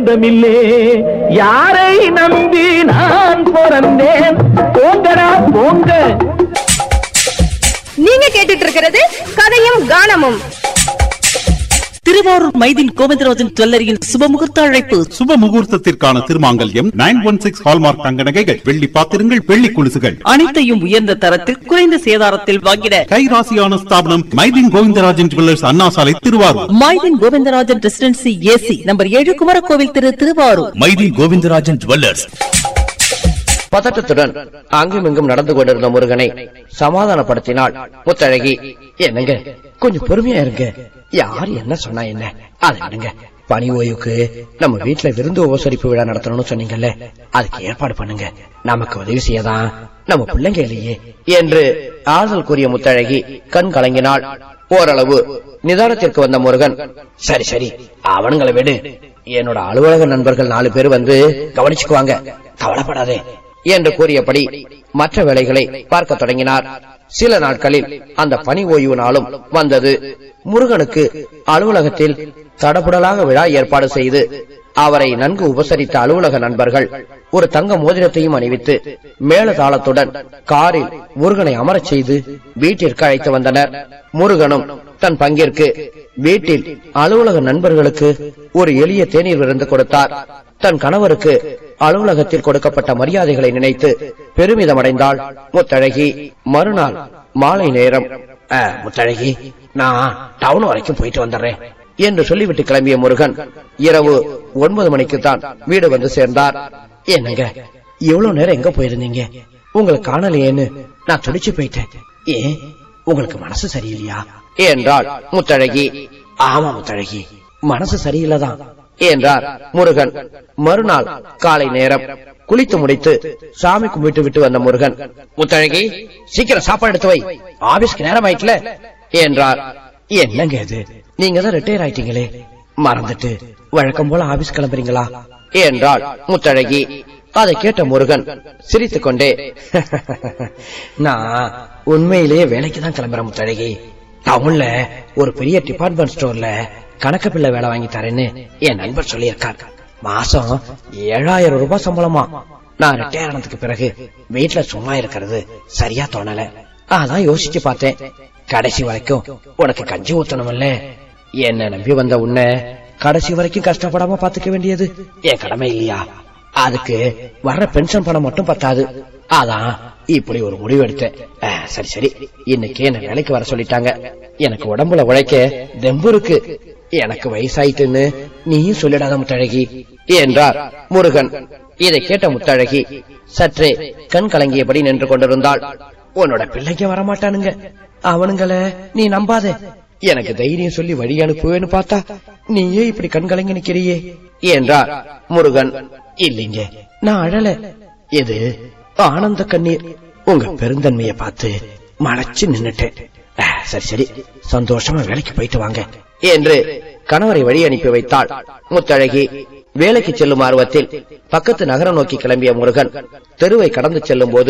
சொந்தமில்லே யாரை நம்பி நான் பிறந்தேன் போங்கடா போங்க நீங்க கேட்டுட்டு இருக்கிறது கதையும் கானமும் திருவாரூர் மைதின் கோவிந்தராஜன் ஜுவல்லரியின் சுபமுகூர்த்த அழைப்பு சுப முகூர்த்தத்திற்கான திருமாங்கல்யம் நைன் ஒன் சிக்ஸ் ஹால்மார்க் தங்க நகைகள் வெள்ளி பாத்திரங்கள் வெள்ளி குலுசுகள் அனைத்தையும் உயர்ந்த தரத்தில் குறைந்த சேதாரத்தில் வாங்கிட கைராசியான ஸ்தாபனம் Mydeen Govindarajan jewellers Anna Salai Thiruvarur Maideen Govindarajan residency AC number ஏழு குமரகோவில் திரு திருவாரூர் மைதின் கோவிந்தராஜன் ஜுவல்லர்ஸ் பதட்டத்துடன் அங்கும் இங்கும் நடந்து கொண்டிருந்த முருகனை சமாதானப்படுத்தினாள் முத்தழகி என்னங்க கொஞ்சம் பொறுமையா இருங்க யார் என்ன சொன்னா என்ன அதை விடுங்க பனி ஓய்வுக்கு நம்ம வீட்டுல விருந்து உபசரிப்பு விழா நடத்தணும்னு சொன்னீங்கல்ல அதுக்கு ஏற்பாடு பண்ணுங்க நமக்கு உதவி செய்யதான் நம்ம பிள்ளைங்க இல்லையே என்று ஆறுதல் கூறிய முத்தழகி கண் கலங்கினாள் ஓரளவு நிதானத்திற்கு வந்த முருகன் சரி சரி அவனுங்களை விடு என்னோட அலுவலக நண்பர்கள் நாலு பேர் வந்து கவனிச்சுக்குவாங்க கவலைப்படாதே என்று கூறியபடி மற்ற வேலைகளை பார்க்க தொடங்கினார் சில நாட்களில் அந்த பணி ஓய்வு நாளும் வந்தது முருகனுக்கு அலுவலகத்தில் தடபுடலாக விழா ஏற்பாடு செய்து அவரை நன்கு உபசரித்த அலுவலக நண்பர்கள் ஒரு தங்க மோதிரத்தையும் அணிவித்து மேல தாளத்துடன் காரில் முருகனை அமரச் செய்து வீட்டிற்கு அழைத்து வந்தனர் முருகனும் தன் பங்கிற்கு வீட்டில் அலுவலக நண்பர்களுக்கு ஒரு எளிய தேநீர் விருந்து கொடுத்தார் தன் கணவருக்கு அலுவலகத்தில் கொடுக்கப்பட்ட மரியாதைகளை நினைத்து பெருமிதமடைந்தாள் முத்தழகி மறுநாள் மாலை நேரம் "அ, முத்தழகி நான் டவுன் வரைக்கும் போயிட்டு வந்துடுறேன் என்று சொல்லிவிட்டு கிளம்பிய முருகன் இரவு ஒன்பது மணிக்கு தான் வீடு வந்து சேர்ந்தார் என்னங்க இவ்வளவு நேரம் எங்க போயிருந்தீங்க உங்களை காணலையேன்னு நான் துடிச்சு போயிட்டேன் ஏன் உங்களுக்கு மனசு சரியில்லையா என்றாள் முத்தழகி ஆமா முத்தழகி மனசு சரியில்லைதான் என்றார் முருகன் மறுநாள் காலை நேரம் குளித்து முடித்து சாமி கும்பிட்டு விட்டு வந்த முருகன் முத்தழகி சீக்கிரம் சாப்பாடு எடுத்து வை ஆபீஸ்க்கு நேரம் ஆயிட்டுல என்றார் என்னங்க இது நீங்க தான் ரிட்டையர் ஆயிட்டீங்களே மறந்துட்டு வழக்கம் போல ஆபீஸ் கிளம்புறீங்களா என்றாள் முத்தழகி அதை கேட்ட முருகன் சிரித்துக் கொண்டே நான் உண்மையிலேயே வேலைக்கு தான் கிளம்புறேன் முத்தழகி டவுன்ல ஒரு பெரிய டிபார்ட்மெண்ட் ஸ்டோர்ல கணக்கு பிள்ளை வேலை வாங்கி தரேன்னு என் நண்பர் சொல்லியிருக்கார் மாசம் ஏழாயிரம் ரூபாய் சம்பளமா நான் ரிட்டையர் ஆனதுக்கு பிறகு வீட்டுல சும்மா இருக்கிறது சரியா தோணல அதான் யோசிச்சு பார்த்தேன் கடைசி வரைக்கும் உனக்கு கஞ்சி ஊத்தணும்ல என்ன நம்பி வந்த உன்னை கடைசி வரைக்கும் கஷ்டப்படாம பாத்துக்க வேண்டியது என் கடமை இல்லையா அதுக்கு வர்ற பென்ஷன் பணம் மட்டும் பத்தாது அதான் இப்படி ஒரு முடிவு எடுத்தேன் அஹ், சரி சரி இன்னைக்கு என்ன வேலைக்கு வர சொல்லிட்டாங்க எனக்கு உடம்புல உழைக்க தெம்பு இருக்கு எனக்கு வயசாயிட்டுன்னு நீயும் சொல்லிடாத முத்தழகி என்றார் முருகன் இதை கேட்ட முத்தழகி சற்றே கண் கலங்கியபடி நின்று கொண்டிருந்தாள் உன்னோட பிள்ளைங்க வரமாட்டானுங்க அவனுங்கள நீ நம்பாதே எனக்கு தைரியம் சொல்லி வழி அனுப்புவேன்னு பார்த்தா நீயே இப்படி கண் கலங்கி நிக்கிறியே என்றார் முருகன் இல்லைங்க நான் அழல இது ஆனந்த கண்ணீர் உங்க பெருந்தன்மையை பார்த்து மலைச்சு நின்னுட்டேன் அஹ், சரி சரி சந்தோஷமா வேலைக்கு போயிட்டு வாங்க என்று கணவரை வழி அனுப்பி வைத்தாள் முத்தழகி வேலைக்கு செல்லும் ஆர்வத்தில் பக்கத்து நகரம் நோக்கி கிளம்பிய முருகன் தெருவை கடந்து செல்லும் போது